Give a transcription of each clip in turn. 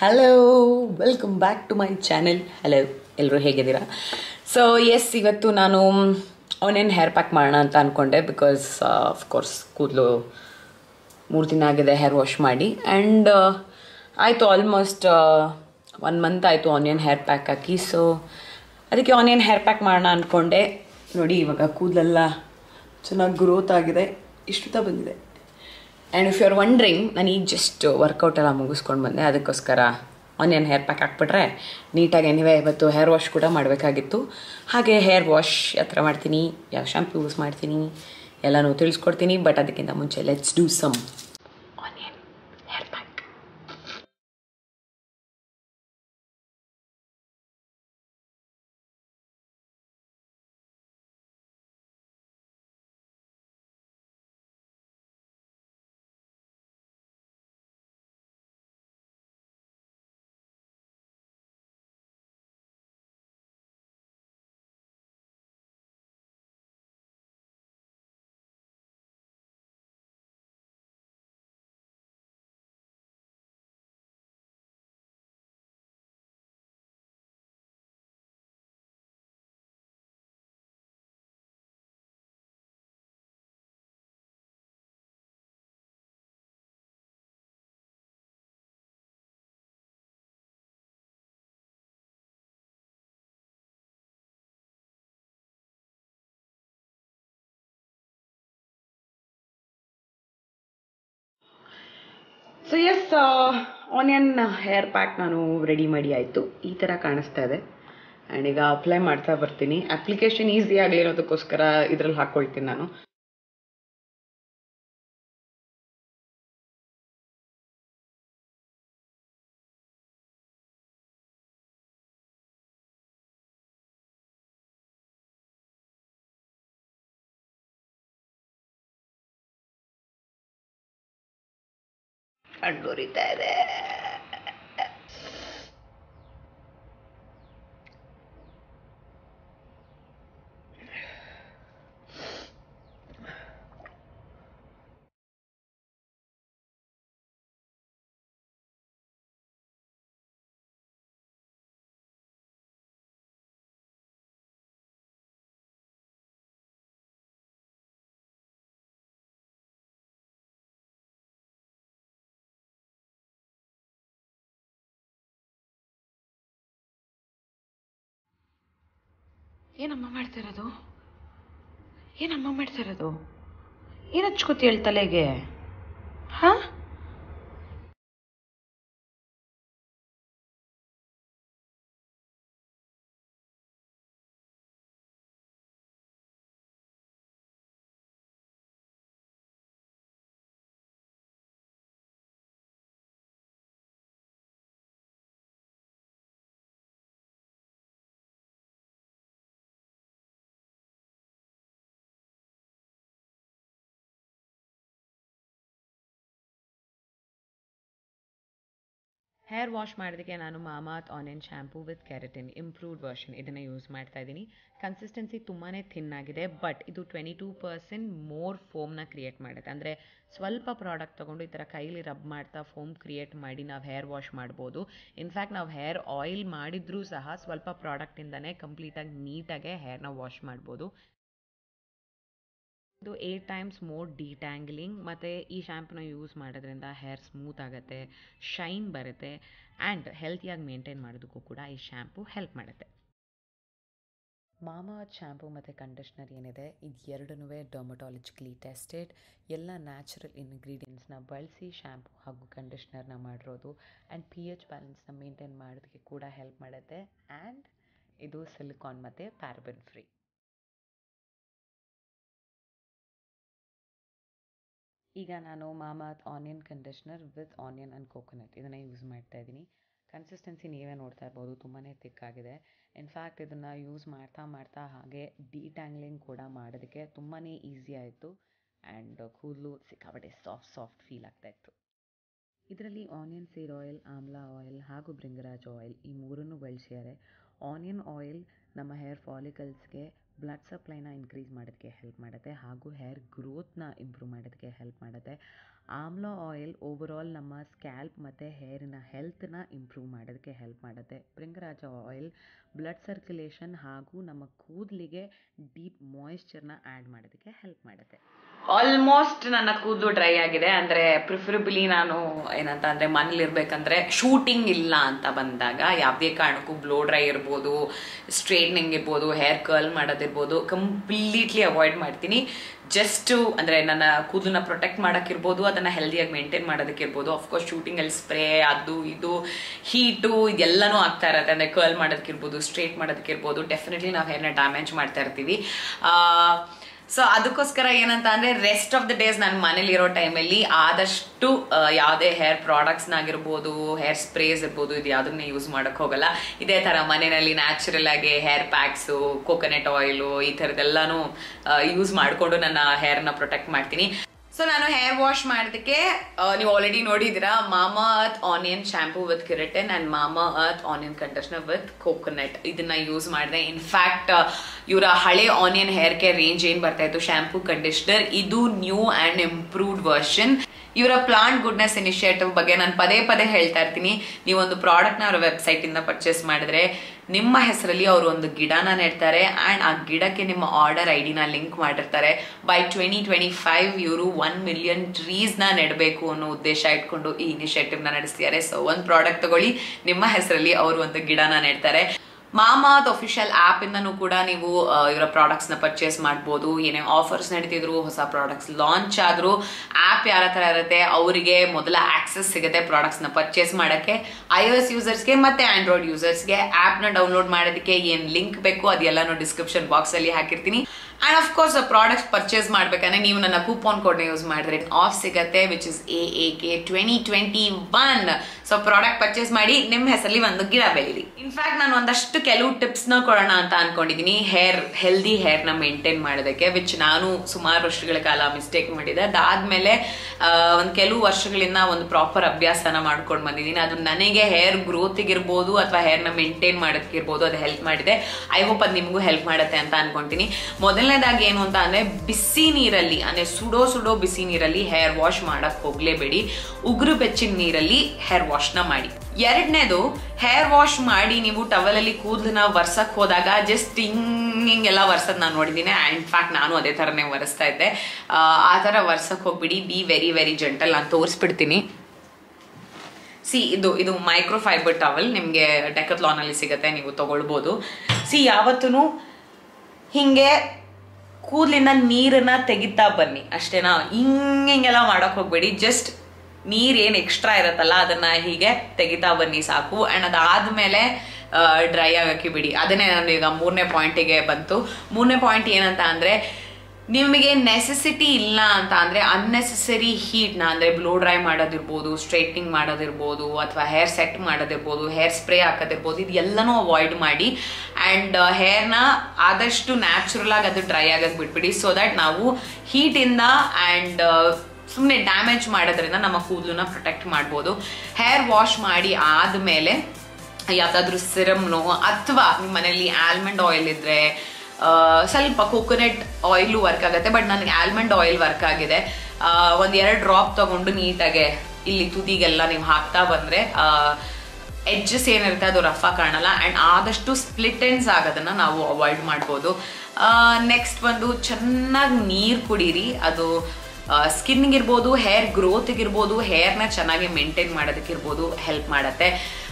hello welcome back to my channel hello ಎಲ್ಲರೂ ಹೇಗಿದ್ದೀರಾ so S ಇವತ್ತು ನಾನು ಆನಿಯನ್ ಹೇರ್ ಪ್ಯಾಕ್ ಮಾಡೋಣ ಅಂತ ಅಂದ್ಕೊಂಡೆ ಬಿಕಾಸ್ ಕೋರ್ಸ್ ಕೂದಲು ಮೂರು ದಿನ ಆಗಿದೆ ಹೇರ್ ವಾಶ್ ಮಾಡಿ ಆ್ಯಂಡ್ ಆಯಿತು ಆಲ್ಮೋಸ್ಟ್ ಒನ್ ಮಂತ್ ಆಯಿತು ಆನಿಯನ್ ಹೇರ್ ಪ್ಯಾಕ್ ಹಾಕಿ ಸೊ ಅದಕ್ಕೆ ಆನಿಯನ್ ಹೇರ್ ಪ್ಯಾಕ್ ಮಾಡೋಣ ಅಂದ್ಕೊಂಡೆ ನೋಡಿ ಇವಾಗ ಕೂದಲೆಲ್ಲ ಚೆನ್ನಾಗಿ ಗ್ರೋತ್ ಆಗಿದೆ ಇಷ್ಟುತ್ತ ಬಂದಿದೆ and if you are wondering ನಾನು ಈಗ ಜಸ್ಟ್ ವರ್ಕೌಟ್ ಎಲ್ಲ ಮುಗಿಸ್ಕೊಂಡು ಬಂದೆ ಅದಕ್ಕೋಸ್ಕರ ಆನಿಯನ್ ಹೇರ್ ಪ್ಯಾಕ್ ಹಾಕ್ಬಿಟ್ರೆ ನೀಟಾಗಿ ಎನಿವೆ ಇವತ್ತು ಹೇರ್ ವಾಶ್ ಕೂಡ ಮಾಡಬೇಕಾಗಿತ್ತು ಹಾಗೆ ಹೇರ್ ವಾಶ್ ಯಾವ ಥರ ಮಾಡ್ತೀನಿ ಯಾವ ಶಾಂಪು ಯೂಸ್ ಮಾಡ್ತೀನಿ ಎಲ್ಲನೂ ತಿಳಿಸ್ಕೊಡ್ತೀನಿ ಬಟ್ ಅದಕ್ಕಿಂತ ಮುಂಚೆ let's do some onion hair pack so yes onion hair pack ನಾನು ರೆಡಿ ಮಾಡಿ ಆಯಿತು ಈ ಥರ ಕಾಣಿಸ್ತಾ ಇದೆ ಆ್ಯಂಡ್ ಈಗ ಅಪ್ಲೈ ಮಾಡ್ತಾ ಬರ್ತೀನಿ ಅಪ್ಲಿಕೇಶನ್ ಈಸಿ ಆಗಲಿ ಅನ್ನೋದಕ್ಕೋಸ್ಕರ ಇದ್ರಲ್ಲಿ ಹಾಕ್ಕೊಳ್ತೀನಿ ನಾನು ಕಂಡುರಿತಾ ಇದೆ ಏನಮ್ಮ ಮಾಡ್ತಾ ಇರೋದು ಏನಮ್ಮ ಮಾಡ್ತಾ ಇರೋದು ಏನು ಹಚ್ಕೋತೀಯ ತಲೆಗೆ ಹಾ ಹೇರ್ ವಾಶ್ ಮಾಡೋದಕ್ಕೆ ನಾನು Mamaearth onion shampoo with keratin improved version ಇದನ್ನು ಯೂಸ್ ಮಾಡ್ತಾ ಇದ್ದೀನಿ ಕನ್ಸಿಸ್ಟೆನ್ಸಿ ತುಂಬಾ ಥಿನ್ ಆಗಿದೆ ಬಟ್ ಇದು ಟ್ವೆಂಟಿ ಟೂ ಪರ್ಸೆಂಟ್ ಮೋರ್ ಫೋಮ್ನ ಕ್ರಿಯೇಟ್ ಮಾಡುತ್ತೆ ಅಂದರೆ ಸ್ವಲ್ಪ ಪ್ರಾಡಕ್ಟ್ ತೊಗೊಂಡು ಈ ಥರ ಕೈಲಿ ರಬ್ ಮಾಡ್ತಾ ಫೋಮ್ ಕ್ರಿಯೇಟ್ ಮಾಡಿ ನಾವು ಹೇರ್ ವಾಶ್ ಮಾಡ್ಬೋದು ಇನ್ಫ್ಯಾಕ್ಟ್ ನಾವು ಹೇರ್ ಆಯಿಲ್ ಮಾಡಿದ್ರೂ ಸಹ ಸ್ವಲ್ಪ ಪ್ರಾಡಕ್ಟಿಂದನೇ ಕಂಪ್ಲೀಟಾಗಿ ನೀಟಾಗೆ ಹೇರ್ನ ವಾಶ್ ಮಾಡ್ಬೋದು ಇದು ಏಟ್ ಟೈಮ್ಸ್ ಮೋರ್ ಡಿಟ್ಯಾಂಗ್ಲಿಂಗ್ ಮತ್ತು ಈ ಶ್ಯಾಂಪೂನ ಯೂಸ್ ಮಾಡೋದ್ರಿಂದ ಹೇರ್ ಸ್ಮೂತ್ ಆಗುತ್ತೆ ಶೈನ್ ಬರುತ್ತೆ ಆ್ಯಂಡ್ ಹೆಲ್ತಿಯಾಗಿ ಮೇಂಟೈನ್ ಮಾಡೋದಕ್ಕೂ ಕೂಡ ಈ ಶ್ಯಾಂಪು ಹೆಲ್ಪ್ ಮಾಡುತ್ತೆ ಮಾಮಾ ಶ್ಯಾಂಪು ಮತ್ತು ಕಂಡೀಷ್ನರ್ ಏನಿದೆ ಇದು ಎರಡನ್ನೂ ಡರ್ಮಟಾಲಜಿಕಲಿ ಟೆಸ್ಟೆಡ್ ಎಲ್ಲ ನ್ಯಾಚುರಲ್ ಇಂಗ್ರೀಡಿಯೆಂಟ್ಸ್ನ ಬಳಸಿ ಶ್ಯಾಂಪು ಹಾಗೂ ಕಂಡೀಷ್ನರ್ನ ಮಾಡಿರೋದು ಆ್ಯಂಡ್ ಪಿ ಎಚ್ ಬ್ಯಾಲೆನ್ಸ್ನ ಮೇಂಟೈನ್ ಮಾಡೋದಕ್ಕೆ ಕೂಡ ಹೆಲ್ಪ್ ಮಾಡುತ್ತೆ ಆ್ಯಂಡ್ ಇದು ಸಿಲಿಕಾನ್ ಮತ್ತು ಪ್ಯಾರಬನ್ ಫ್ರೀ ಈಗ ನಾನು Mamaearth onion conditioner with onion and coconut ಇದನ್ನು ಯೂಸ್ ಮಾಡ್ತಾ ಇದ್ದೀನಿ ಕನ್ಸಿಸ್ಟೆನ್ಸಿ ನೀವೇ ನೋಡ್ತಾ ಇರ್ಬೋದು ತುಂಬಾ ತಿಕ್ಕಾಗಿದೆ ಇನ್ಫ್ಯಾಕ್ಟ್ ಇದನ್ನು ಯೂಸ್ ಮಾಡ್ತಾ ಮಾಡ್ತಾ ಹಾಗೆ ಡಿಟ್ಯಾಂಗ್ಲಿಂಗ್ ಕೂಡ ಮಾಡೋದಕ್ಕೆ ತುಂಬಾ ಈಸಿ ಆಯಿತು ಆ್ಯಂಡ್ ಕೂದಲು ಸಿಕ್ಕಾಪಟ್ಟೆ ಸಾಫ್ಟ್ ಸಾಫ್ಟ್ ಫೀಲ್ ಆಗ್ತಾ ಇತ್ತು ಇದರಲ್ಲಿ onion seed oil amla oil ಹಾಗೂ ಬ್ರಿಂಗರಾಜ್ ಆಯಿಲ್ ಈ ಮೂರನ್ನು ಬಳಸಿದ್ದಾರೆ ಆನಿಯನ್ ಆಯಿಲ್ ನಮ್ಮ ಹೇರ್ ಫಾಲಿಕಲ್ಸ್ಗೆ ಬ್ಲಡ್ ಸಪ್ಲೈನ ಇನ್ಕ್ರೀಸ್ ಮಾಡೋದಕ್ಕೆ ಹೆಲ್ಪ್ ಮಾಡುತ್ತೆ ಹಾಗೂ ಹೇರ್ ಗ್ರೋತ್ನ ಇಂಪ್ರೂವ್ ಮಾಡೋದಕ್ಕೆ ಹೆಲ್ಪ್ ಮಾಡುತ್ತೆ ಆಮ್ಲ ಆಯಿಲ್ ಓವರಾಲ್ ನಮ್ಮ ಸ್ಕ್ಯಾಲ್ಪ್ ಮತ್ತು ಹೇರಿನ ಹೆಲ್ತ್ನ ಇಂಪ್ರೂವ್ ಮಾಡೋದಕ್ಕೆ ಹೆಲ್ಪ್ ಮಾಡುತ್ತೆ ಭೃಂಗರಾಜ ಆಯಿಲ್ ಬ್ಲಡ್ ಸರ್ಕ್ಯುಲೇಷನ್ ಹಾಗೂ ನಮ್ಮ ಕೂದಲಿಗೆ ಡೀಪ್ ಮಾಯಿಶ್ಚರ್ನ ಆ್ಯಡ್ ಮಾಡೋದಕ್ಕೆ ಹೆಲ್ಪ್ ಮಾಡುತ್ತೆ ಆಲ್ಮೋಸ್ಟ್ ನನ್ನ ಕೂದಲು ಡ್ರೈ ಆಗಿದೆ ಅಂದರೆ ಪ್ರಿಫರಬಲಿ ನಾನು ಏನಂತ ಅಂದರೆ ಮನೇಲಿ ಇರಬೇಕಂದ್ರೆ ಶೂಟಿಂಗ್ ಇಲ್ಲ ಅಂತ ಬಂದಾಗ ಯಾವುದೇ ಕಾರಣಕ್ಕೂ ಬ್ಲೋ ಡ್ರೈ ಇರ್ಬೋದು ಸ್ಟ್ರೇಟ್ನಿಂಗ್ ಇರ್ಬೋದು ಹೇರ್ ಕರ್ಲ್ ಮಾಡೋದಿರ್ಬೋದು ಕಂಪ್ಲೀಟ್ಲಿ ಅವಾಯ್ಡ್ ಮಾಡ್ತೀನಿ ಜಸ್ಟು ಅಂದರೆ ನನ್ನ ಕೂದಲನ್ನ ಪ್ರೊಟೆಕ್ಟ್ ಮಾಡೋಕ್ಕಿರ್ಬೋದು ಅದನ್ನು ಹೆಲ್ದಿಯಾಗಿ ಮೇಂಟೈನ್ ಮಾಡೋದಕ್ಕಿರ್ಬೋದು ಅಫ್ಕೋರ್ಸ್ ಶೂಟಿಂಗಲ್ಲಿ ಸ್ಪ್ರೇ ಅದು ಇದು ಹೀಟು ಇದೆಲ್ಲನೂ ಆಗ್ತಾ ಇರತ್ತೆ ಅಂದರೆ ಕರ್ಲ್ ಮಾಡೋದಕ್ಕಿರ್ಬೋದು ಸ್ಟ್ರೇಟ್ ಮಾಡೋದಕ್ಕಿರ್ಬೋದು ಡೆಫಿನೆಟ್ಲಿ ನಾವು ಹೇರ್ನ ಡ್ಯಾಮೇಜ್ ಮಾಡ್ತಾ ಇರ್ತೀವಿ ಸೊ ಅದಕ್ಕೋಸ್ಕರ ಏನಂತ ಅಂದರೆ ರೆಸ್ಟ್ ಆಫ್ ದ ಡೇಸ್ ನಾನು ಮನೇಲಿರೋ ಟೈಮಲ್ಲಿ ಆದಷ್ಟು ಯಾವುದೇ ಹೇರ್ ಪ್ರಾಡಕ್ಟ್ಸ್ನಾಗಿರ್ಬೋದು ಹೇರ್ ಸ್ಪ್ರೇಸ್ ಇರ್ಬೋದು ಇದು ಯಾವುದನ್ನೇ ಯೂಸ್ ಮಾಡೋಕ್ಕೆ ಹೋಗಲ್ಲ ಇದೇ ಥರ ಮನೆಯಲ್ಲಿ ನ್ಯಾಚುರಲ್ ಆಗಿ ಹೇರ್ ಪ್ಯಾಕ್ಸು ಕೋಕೋನಟ್ ಆಯಿಲು ಈ ಥರದ್ದೆಲ್ಲನೂ ಯೂಸ್ ಮಾಡಿಕೊಂಡು ನನ್ನ ಹೇರ್ನ ಪ್ರೊಟೆಕ್ಟ್ ಮಾಡ್ತೀನಿ ಸೊ ನಾನು ಹೇರ್ ವಾಶ್ ಮಾಡೋದಕ್ಕೆ ನೀವು ಆಲ್ರೆಡಿ ನೋಡಿದ್ದೀರಾ Mamaearth onion shampoo with keratin and Mamaearth onion conditioner with coconut ಇದನ್ನ ಯೂಸ್ ಮಾಡಿದೆ ಇನ್ಫ್ಯಾಕ್ಟ್ ಇವರ ಹಳೆ ಆನಿಯನ್ ಹೇರ್ ಕೇರ್ ರೇಂಜ್ ಏನು ಬರ್ತಾ ಇತ್ತು ಶಾಂಪೂ ಕಂಡೀಷ್ನರ್ ಇದು ನ್ಯೂ ಆ್ಯಂಡ್ ಇಂಪ್ರೂವ್ಡ್ ವರ್ಷನ್ ಇವರ ಪ್ಲಾಂಟ್ ಗುಡ್ನೆಸ್ ಇನಿಷಿಯೇಟಿವ್ ಬಗ್ಗೆ ನಾನು ಪದೇ ಪದೇ ಹೇಳ್ತಾ ಇರ್ತೀನಿ ನೀವೊಂದು ಪ್ರಾಡಕ್ಟ್ನ ಅವರ ವೆಬ್ಸೈಟಿಂದ ಪರ್ಚೇಸ್ ಮಾಡಿದ್ರೆ ನಿಮ್ಮ ಹೆಸರಲ್ಲಿ ಅವರು ಒಂದು ಗಿಡನ ನೆಡ್ತಾರೆ ಆ್ಯಂಡ್ ಆ ಗಿಡಕ್ಕೆ ನಿಮ್ಮ ಆರ್ಡರ್ ಐ ಡಿನ ಲಿಂಕ್ ಮಾಡಿರ್ತಾರೆ ಬೈ ಟ್ವೆಂಟಿ ಟ್ವೆಂಟಿ ಫೈವ್ ಇವರು ಒನ್ ಮಿಲಿಯನ್ ಟ್ರೀಸ್ನ ನೆಡಬೇಕು ಅನ್ನೋ ಉದ್ದೇಶ ಇಟ್ಕೊಂಡು ಈ ಇನಿಷಿಯೇಟಿವ್ನ ನಡೆಸ್ತಿದ್ದಾರೆ ಸೊ ಒಂದು ಪ್ರಾಡಕ್ಟ್ ತಗೊಳ್ಳಿ ನಿಮ್ಮ ಹೆಸರಲ್ಲಿ ಅವರು ಒಂದು ಗಿಡನ ನೆಡ್ತಾರೆ ಮಾಮಾತ್ ಅಫಿಷಿಯಲ್ ಆ್ಯಪ್ ಇಂದನೂ ಕೂಡ ನೀವು ಇವರ ಪ್ರಾಡಕ್ಟ್ಸ್ನ ಪರ್ಚೇಸ್ ಮಾಡ್ಬೋದು ಏನೇ ಆಫರ್ಸ್ ನಡೀತಿದ್ರು ಹೊಸ ಪ್ರಾಡಕ್ಟ್ಸ್ ಲಾಂಚ್ ಆದರೂ ಆ್ಯಪ್ ಯಾರ ಹತ್ರ ಇರುತ್ತೆ ಅವರಿಗೆ ಮೊದಲ ಆಕ್ಸೆಸ್ ಸಿಗುತ್ತೆ ಪ್ರಾಡಕ್ಟ್ಸ್ನ ಪರ್ಚೇಸ್ ಮಾಡೋಕ್ಕೆ ಐ ಎಸ್ ಯೂಸರ್ಸ್ಗೆ ಮತ್ತು ಆಂಡ್ರಾಯ್ಡ್ ಯೂಸರ್ಸ್ಗೆ ಆ್ಯಪ್ನ ಡೌನ್ಲೋಡ್ ಮಾಡೋದಕ್ಕೆ ಏನು ಲಿಂಕ್ ಬೇಕು ಅದೆಲ್ಲನೂ ಡಿಸ್ಕ್ರಿಪ್ಷನ್ ಬಾಕ್ಸಲ್ಲಿ ಹಾಕಿರ್ತೀನಿ and of course products purchase ಮಾಡ್ಬೇಕಂದ್ರೆ ನೀವು ನನ್ನ ಕೂಪನ್ ಕೋಡ್ನ ಯೂಸ್ ಮಾಡಿದ್ರೆ ಆಫ್ ಸಿಗತ್ತೆ which is A A K twenty twenty one so product purchase ಮಾಡಿ ನಿಮ್ಮ ಹೆಸರಲ್ಲಿ ಒಂದು ಗಿಡ ಬೆಳೀರಿ ಇನ್ಫ್ಯಾಕ್ಟ್ ನಾನು ಒಂದಷ್ಟು ಕೆಲವು ಟಿಪ್ಸ್ನ ಕೊಡೋಣ ಅಂತ ಅನ್ಕೊಂಡಿದ್ದೀನಿ ಹೇರ್ ಹೆಲ್ದಿ ಹೇರ್ನ ಮೇಂಟೈನ್ ಮಾಡೋದಕ್ಕೆ ವಿಚ್ ನಾನು ಸುಮಾರು ವರ್ಷಗಳ ಕಾಲ ಮಿಸ್ಟೇಕ್ ಮಾಡಿದೆ ಅದಾದ್ಮೇಲೆ ಒಂದು ಕೆಲವು ವರ್ಷಗಳಿಂದ ಒಂದು ಪ್ರಾಪರ್ ಅಭ್ಯಾಸನ ಮಾಡ್ಕೊಂಡು ಬಂದಿದ್ದೀನಿ ಅದು ನನಗೆ ಹೇರ್ ಗ್ರೋತಿಗಿರ್ಬೋದು ಅಥವಾ ಹೇರ್ನ ಮೇಂಟೈನ್ ಮಾಡೋದಕ್ಕಿರ್ಬೋದು ಅದು ಹೆಲ್ಪ್ ಮಾಡಿದೆ ಐ ಹೋಪ್ ಅದು ನಿಮಗೂ ಹೆಲ್ಪ್ ಮಾಡುತ್ತೆ ಅಂತ ಅನ್ಕೊಂತೀನಿ ಮೊದಲನೇದಾಗಿ ಏನು ಅಂತ ಅಂದರೆ ಬಿಸಿ ನೀರಲ್ಲಿ ಅಂದರೆ ಸುಡೋ ಸುಡೋ ಬಿಸಿ ನೀರಲ್ಲಿ ಹೇರ್ ವಾಶ್ ಮಾಡಕ್ ಹೋಗ್ಲೇಬೇಡಿ ಉಗುರು ಬೆಚ್ಚಿನ ನೀರಲ್ಲಿ ಹೇರ್ ವಾಶ್ನ ಮಾಡಿ ಎರಡನೇದು ಹೇರ್ ವಾಶ್ ಮಾಡಿ ನೀವು ಟವಲಲ್ಲಿ ಕೂದಲನ್ನ ವರ್ಸಕ್ ಹೋದಾಗ ಜಸ್ಟ್ ಹಿಂಗ್ ಹಿಂಗೆಲ್ಲ ವರ್ಸದ್ ನಾನು ನೋಡಿದ್ದೀನಿ ಇನ್ಫ್ಯಾಕ್ಟ್ ನಾನು ಅದೇ ಥರನೇ ಒರೆಸ್ತಾ ಇದ್ದೆ ಆ ಥರ ವರ್ಸಕ್ ಹೋಗ್ಬಿಡಿ ಬಿ ವೆರಿ ವೆರಿ ಜೆಂಟಲ್ ನಾನು ತೋರಿಸ್ಬಿಡ್ತೀನಿ ಸಿ ಇದು ಇದು ಮೈಕ್ರೋ ಫೈಬರ್ ಟವಲ್ ನಿಮಗೆ ಡೆಕತ್ಲಾನಲ್ಲಿ ಸಿಗುತ್ತೆ ನೀವು ತಗೊಳ್ಬೋದು ಸಿ ಯಾವತ್ತೂ ಹಿಂಗೆ ಕೂದಲಿಂದ ನೀರನ್ನ ತೆಗಿತಾ ಬನ್ನಿ ಅಷ್ಟೇನಾ ಹಿಂಗೆ ಹಿಂಗೆಲ್ಲ ಮಾಡೋಕೆ ಹೋಗ್ಬೇಡಿ ಜಸ್ಟ್ ನೀರು ಏನು ಎಕ್ಸ್ಟ್ರಾ ಇರುತ್ತಲ್ಲ ಅದನ್ನ ಹೀಗೆ ತೆಗಿತಾ ಬನ್ನಿ ಸಾಕು ಆ್ಯಂಡ್ ಅದಾದಮೇಲೆ ಡ್ರೈ ಆಗಕ್ಕೆ ಬಿಡಿ ಅದನ್ನೇ ನಾನು ಈಗ ಮೂರನೇ ಪಾಯಿಂಟಿಗೆ ಬಂತು ಮೂರನೇ ಪಾಯಿಂಟ್ ಏನಂತ ಅಂದರೆ ನಿಮಗೆ ನೆಸೆಸಿಟಿ ಇಲ್ಲ ಅಂತ ಅಂದರೆ ಅನ್ನೆಸೆಸರಿ ಹೀಟ್ನ ಅಂದರೆ ಬ್ಲೋ ಡ್ರೈ ಮಾಡೋದಿರ್ಬೋದು ಸ್ಟ್ರೈಟ್ನಿಂಗ್ ಮಾಡೋದಿರ್ಬೋದು ಅಥವಾ ಹೇರ್ ಸೆಟ್ ಮಾಡೋದಿರ್ಬೋದು ಹೇರ್ ಸ್ಪ್ರೇ ಹಾಕೋದಿರ್ಬೋದು ಇದು ಎಲ್ಲನೂ ಅವಾಯ್ಡ್ ಮಾಡಿ ಆ್ಯಂಡ್ ಹೇರ್ನ ಆದಷ್ಟು ನ್ಯಾಚುರಲ್ ಆಗಿ ಅದು ಡ್ರೈ ಆಗಕ್ಕೆ ಬಿಟ್ಬಿಡಿ ಸೊ ದಟ್ ನಾವು ಹೀಟಿಂದ ಆ್ಯಂಡ್ ಸುಮ್ಮನೆ ಡ್ಯಾಮೇಜ್ ಮಾಡೋದ್ರಿಂದ ನಮ್ಮ ಕೂದಲನ್ನ ಪ್ರೊಟೆಕ್ಟ್ ಮಾಡ್ಬೋದು ಹೇರ್ ವಾಶ್ ಮಾಡಿ ಆದಮೇಲೆ ಯಾವುದಾದ್ರೂ ಸಿರಮ್ನು ಅಥವಾ ನಿಮ್ಮ ಮನೇಲಿ ಆಲ್ಮಂಡ್ ಆಯಿಲ್ ಇದ್ದರೆ ಸ್ವಲ್ಪ ಕೋಕೋನಟ್ ಆಯಿಲು ವರ್ಕ್ ಆಗುತ್ತೆ ಬಟ್ ನನಗೆ ಆಲ್ಮಂಡ್ ಆಯಿಲ್ ವರ್ಕ್ ಆಗಿದೆ ಒಂದು ಎರಡು ಡ್ರಾಪ್ ತಗೊಂಡು ನೀಟಾಗೆ ಇಲ್ಲಿ ತುದಿಗೆಲ್ಲ ನೀವು ಹಾಕ್ತಾ ಬಂದರೆ ಎಡ್ಜಸ್ ಏನಿರುತ್ತೆ ಅದು ರಫ ಕಾಣಲ್ಲ ಆ್ಯಂಡ್ ಆದಷ್ಟು ಸ್ಪ್ಲಿಟ್ ಎಂಡ್ಸ್ ಆಗೋದನ್ನು ನಾವು ಅವಾಯ್ಡ್ ಮಾಡ್ಬೋದು ನೆಕ್ಸ್ಟ್ ಬಂದು ಚೆನ್ನಾಗಿ ನೀರು ಕುಡೀರಿ ಅದು ಸ್ಕಿನ್ಗಿರ್ಬೋದು ಹೇರ್ ಗ್ರೋತ್ಗಿರ್ಬೋದು ಹೇರ್ನ ಚೆನ್ನಾಗಿ ಮೇಂಟೈನ್ ಮಾಡೋದಕ್ಕಿರ್ಬೋದು ಹೆಲ್ಪ್ ಮಾಡುತ್ತೆ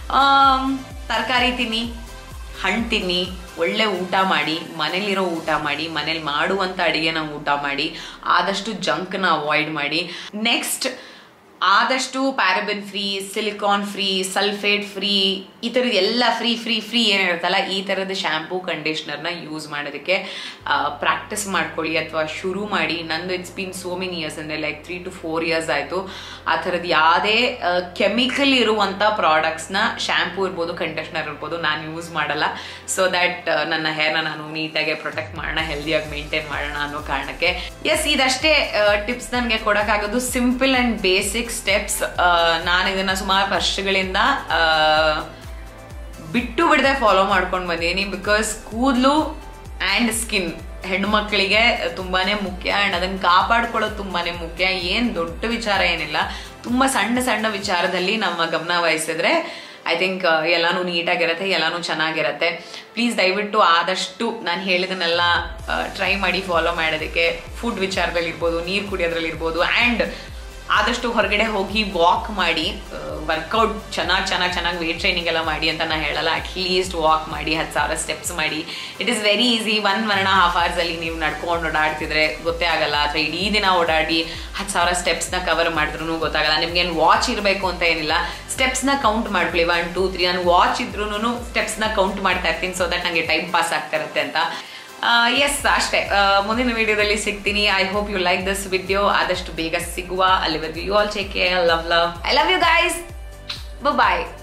ತರಕಾರಿ ತಿನ್ನಿ ಹಣ್ಣು ತಿನ್ನಿ ಒಳ್ಳೆ ಊಟ ಮಾಡಿ ಮನೇಲಿರೋ ಊಟ ಮಾಡಿ ಮನೇಲಿ ಮಾಡುವಂಥ ಅಡುಗೆನ ಊಟ ಮಾಡಿ ಆದಷ್ಟು ಜಂಕ್ನ ಅವಾಯ್ಡ್ ಮಾಡಿ ನೆಕ್ಸ್ಟ್ ಆದಷ್ಟು paraben free silicone free sulphate free ಈ ಥರದ್ದು ಎಲ್ಲ ಫ್ರೀ ಫ್ರೀ ಫ್ರೀ ಏನಿರುತ್ತಲ್ಲ ಈ ಥರದ ಶ್ಯಾಂಪೂ ಕಂಡೀಷ್ನರ್ನ ಯೂಸ್ ಮಾಡೋದಕ್ಕೆ ಪ್ರಾಕ್ಟೀಸ್ ಮಾಡ್ಕೊಳ್ಳಿ ಅಥವಾ ಶುರು ಮಾಡಿ ನಂದು it's been so many years ಅಂದರೆ like three to four years ಆಯಿತು ಆ ಥರದ್ದು ಯಾವುದೇ ಕೆಮಿಕಲ್ ಇರುವಂಥ ಪ್ರಾಡಕ್ಟ್ಸ್ನ ಶ್ಯಾಂಪೂ ಇರ್ಬೋದು ಕಂಡೀಷ್ನರ್ ಇರ್ಬೋದು ನಾನು ಯೂಸ್ ಮಾಡಲ್ಲ ಸೊ ದ್ಯಾಟ್ ನನ್ನ ಹೇರ್ನ ನಾನು ನೀಟಾಗಿ ಪ್ರೊಟೆಕ್ಟ್ ಮಾಡೋಣ ಹೆಲ್ದಿಯಾಗಿ ಮೇಂಟೈನ್ ಮಾಡೋಣ ಅನ್ನೋ ಕಾರಣಕ್ಕೆ ಎಸ್ ಇದಷ್ಟೇ ಟಿಪ್ಸ್ ನನಗೆ ಕೊಡೋಕ್ಕಾಗೋದು ಸಿಂಪಲ್ ಆ್ಯಂಡ್ ಬೇಸಿಕ್ ಸ್ಟೆಪ್ಸ್ ನಾನು ಇದನ್ನ ಸುಮಾರು ವರ್ಷಗಳಿಂದ ಬಿಟ್ಟು ಬಿಡದೆ ಫಾಲೋ ಮಾಡ್ಕೊಂಡು ಬಂದಿದ್ದೀನಿ ಬಿಕಾಸ್ ಕೂದಲು ಆ್ಯಂಡ್ ಸ್ಕಿನ್ ಹೆಣ್ಮಕ್ಳಿಗೆ ತುಂಬಾನೇ ಮುಖ್ಯ ಆ್ಯಂಡ್ ಅದನ್ನ ಕಾಪಾಡ್ಕೊಳ್ಳೋದು ತುಂಬಾನೇ ಮುಖ್ಯ ಏನ್ ದೊಡ್ಡ ವಿಚಾರ ಏನಿಲ್ಲ ತುಂಬಾ ಸಣ್ಣ ಸಣ್ಣ ವಿಚಾರದಲ್ಲಿ ನಮ್ಮ ಗಮನ ವಹಿಸಿದ್ರೆ ಐ ಥಿಂಕ್ ಎಲ್ಲಾನು ನೀಟಾಗಿರತ್ತೆ ಎಲ್ಲಾನು ಚೆನ್ನಾಗಿರತ್ತೆ ಪ್ಲೀಸ್ ದಯವಿಟ್ಟು ಆದಷ್ಟು ನಾನು ಹೇಳಿದನ್ನೆಲ್ಲ ಟ್ರೈ ಮಾಡಿ ಫಾಲೋ ಮಾಡೋದಕ್ಕೆ ಫುಡ್ ವಿಚಾರದಲ್ಲಿ ಇರ್ಬೋದು ನೀರು ಕುಡಿಯೋದ್ರಲ್ಲಿ ಇರ್ಬೋದು ಆ್ಯಂಡ್ ಆದಷ್ಟು ಹೊರಗಡೆ ಹೋಗಿ ವಾಕ್ ಮಾಡಿ ವರ್ಕೌಟ್ ಚೆನ್ನಾಗಿ ಚೆನ್ನಾಗಿ ಚೆನ್ನಾಗಿ ವೇಟ್ ಟ್ರೈನಿಂಗ್ ಎಲ್ಲ ಮಾಡಿ ಅಂತ ನಾನು ಹೇಳಲ್ಲ ಅಟ್ಲೀಸ್ಟ್ ವಾಕ್ ಮಾಡಿ ಹತ್ತು ಸಾವಿರ ಸ್ಟೆಪ್ಸ್ ಮಾಡಿ it is very easy one one and half ಅವರ್ಸಲ್ಲಿ ನೀವು ನಡ್ಕೊಂಡು ಓಡಾಡ್ತಿದ್ರೆ ಗೊತ್ತೇ ಆಗಲ್ಲ ಅಥವಾ ಇಡೀ ದಿನ ಓಡಾಡಿ ಹತ್ತು ಸಾವಿರ ಸ್ಟೆಪ್ಸ್ನ ಕವರ್ ಮಾಡಿದ್ರು ಗೊತ್ತಾಗಲ್ಲ ನಿಮ್ಗೇನು ವಾಚ್ ಇರಬೇಕು ಅಂತ ಏನಿಲ್ಲ ಸ್ಟೆಪ್ಸ್ನ ಕೌಂಟ್ ಮಾಡ್ಕೊಳ್ಳಿ ಒನ್ ಟೂ ತ್ರೀ ನಾನು ವಾಚ್ ಇದ್ರೂ ಸ್ಟೆಪ್ಸ್ನ ಕೌಂಟ್ ಮಾಡ್ತಾ ಇರ್ತೀನಿ ಸೊ ದಟ್ ನನಗೆ ಟೈಮ್ ಪಾಸ್ ಆಗ್ತಾ ಇರುತ್ತೆ ಅಂತ ಎಸ್ ಅಷ್ಟೇ ಆ, ಮುಂದಿನ ವಿಡಿಯೋದಲ್ಲಿ ಸಿಗ್ತೀನಿ I hope you like this video ಆದಷ್ಟು ಬೇಗ ಸಿಗುವ ಅಲ್ಲಿವರೆಗೂ you all check love love I love you guys bye